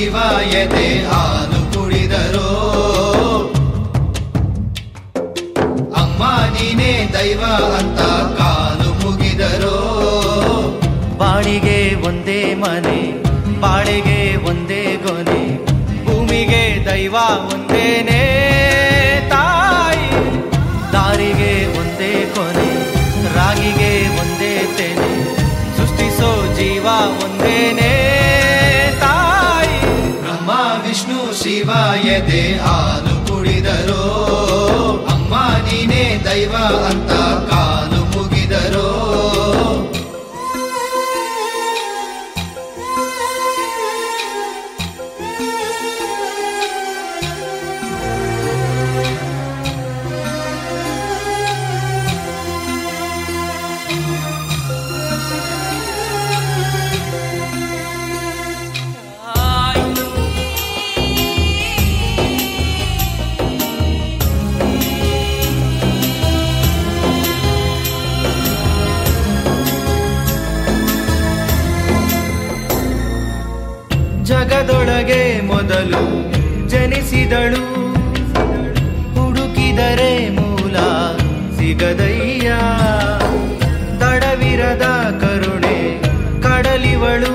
ಶಿವ ಎದೆ ಹಾಲು ಕುಡಿದರೋ ಅಮ್ಮ ನೀನೇ ದೈವ ಅಂತ ಕಾಲು ಮುಗಿದರೋ ಬಾಳಿಗೆ ಒಂದೇ ಮನೆ ಬಾಳೆಗೆ ಒಂದೇ ಗೊನೆ ಭೂಮಿಗೆ ದೈವ ಒಂದೇನೆ ತಾಯಿ ದಾರಿಗೆ ಒಂದೇ ಕೊನೆ ರಾಗಿಗೆ ಒಂದೇ ತೆನೆ ಸೃಷ್ಟಿಸೋ ಜೀವ ಒಂದೇನೆ ತಾಯಿ ಬ್ರಹ್ಮ ವಿಷ್ಣು ಶಿವ ಎದೆ ಹಾಲು ಕುಡಿದರೋ ಅಮ್ಮ ನೀನೇ ದೈವ ಅಂತ ಕಾಲು ಮುಗಿದರೋ ಜಗದೊಳಗೆ ಮೊದಲು ಜನಿಸಿದಳು ಹುಡುಕಿದರೆ ಮೂಲ ಸಿಗದಯ್ಯ ತಡವಿರದ ಕರುಣೆ ಕಡಲಿವಳು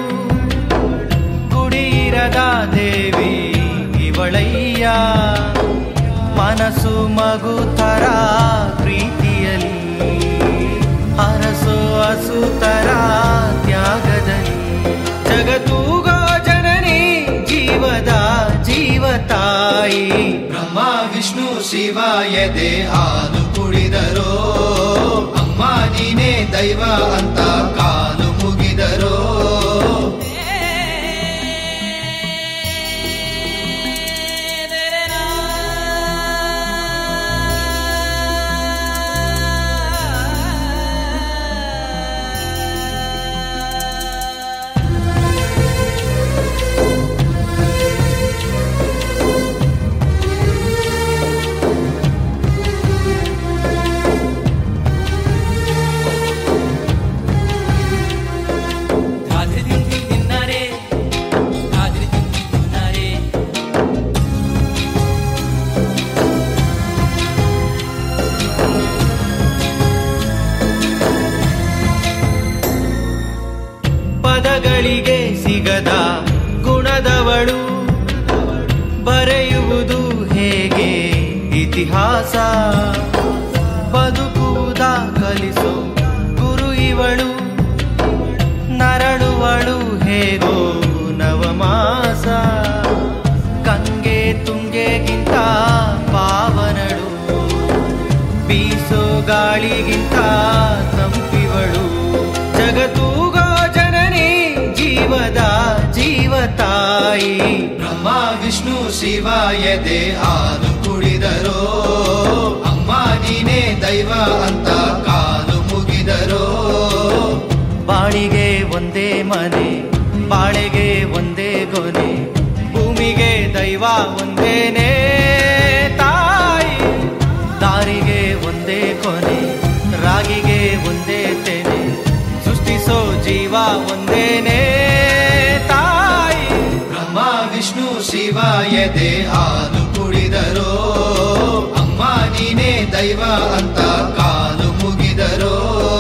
ಗುಡಿಯಿರದ ದೇವಿ ಇವಳಯ್ಯ ಮನಸ್ಸು ಮಗು ತರ ಪ್ರೀತಿಯಲ್ಲಿ ಅರಸು ಹಸುತರ ತ್ಯಾಗದಲ್ಲಿ ಜಗತ್ತೂಗೋ ಜನನಿ ಜೀವದ ಜೀವ ತಾಯಿ ಬ್ರಹ್ಮ ವಿಷ್ಣು ಶಿವ ಎದೆ ಹಾಲು ಕುಡಿದರೋ ಅಮ್ಮ ನೀನೇ ದೈವ ಅಂತ ಕಾಲು ಮುಗಿದರೋ ಪದಗಳಿಗೆ ಸಿಗದ ಗುಣದವಳು ಬರೆಯುವುದು ಹೇಗೆ ಇತಿಹಾಸ ಬದುಕುವುದ ಕಲಿಸೋ ಗುರು ಇವಳು ನರಳುವಳು ಹೇಗೋ ನವಮಾಸ ಕಂಗೆ ತುಂಗೆಗಿಂತ ಪಾವನಳು ಬೀಸೋ ಗಾಳಿಗಿಂತ ತಂಪಿವಳು ಜಗತ್ತೂಗೋ ಜನನಿ ಜೀವದ ಜೀವ ತಾಯಿ ಬ್ರಹ್ಮ ವಿಷ್ಣು ಶಿವ ಎದೆ ಹಾಲು ಕುಡಿದರೋ ಅಮ್ಮ ನೀನೇ ದೈವ ಅಂತ ಕಾಲು ಮುಗಿದರೋ ಬಾಳಿಗೆ ಒಂದೇ ಮನೆ ಬಾಳೆಗೆ ಒಂದೇ ಗೊನೆ ಭೂಮಿಗೆ ದೈವ ಒಂದೇನೆ ತಾಯಿ ದಾರಿಗೆ ಒಂದೇ ಕೊನೆ ರಾಗಿಗೆ ಒಂದೇ ತೆನೆ ಸೃಷ್ಟಿಸೋ ಜೀವ ಒಂದೇನೆ ತಾಯಿ ಬ್ರಹ್ಮ ವಿಷ್ಣು ಶಿವ ಎದೆ ಹಾಲು ಕುಡಿದರೋ ಅಮ್ಮ ನೀನೇ ದೈವ ಅಂತ ಕಾಲು ಮುಗಿದರೋ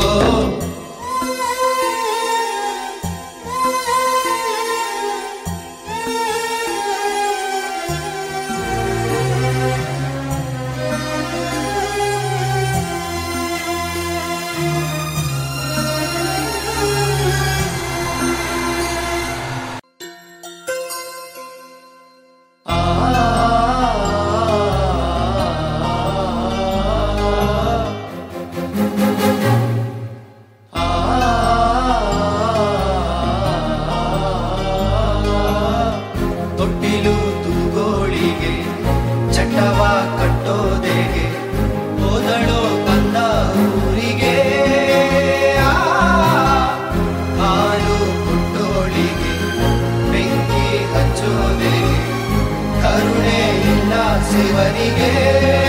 ತೊಟ್ಟಿಲು ತೂಗೋಳಿಗೆ ಚಟ್ಟವ ಕಟ್ಟೋದೆಗೆ ಹೋದಳೋ ಕಂದ ಊರಿಗೆ ಆ, ಹಾಲು ಕೊಟ್ಟೋಳಿಗೆ ಬೆಂಕಿ ಹಚ್ಚೋದೆಗೆ ಕರುಣೆ ಇಲ್ಲ ಶಿವನಿಗೆ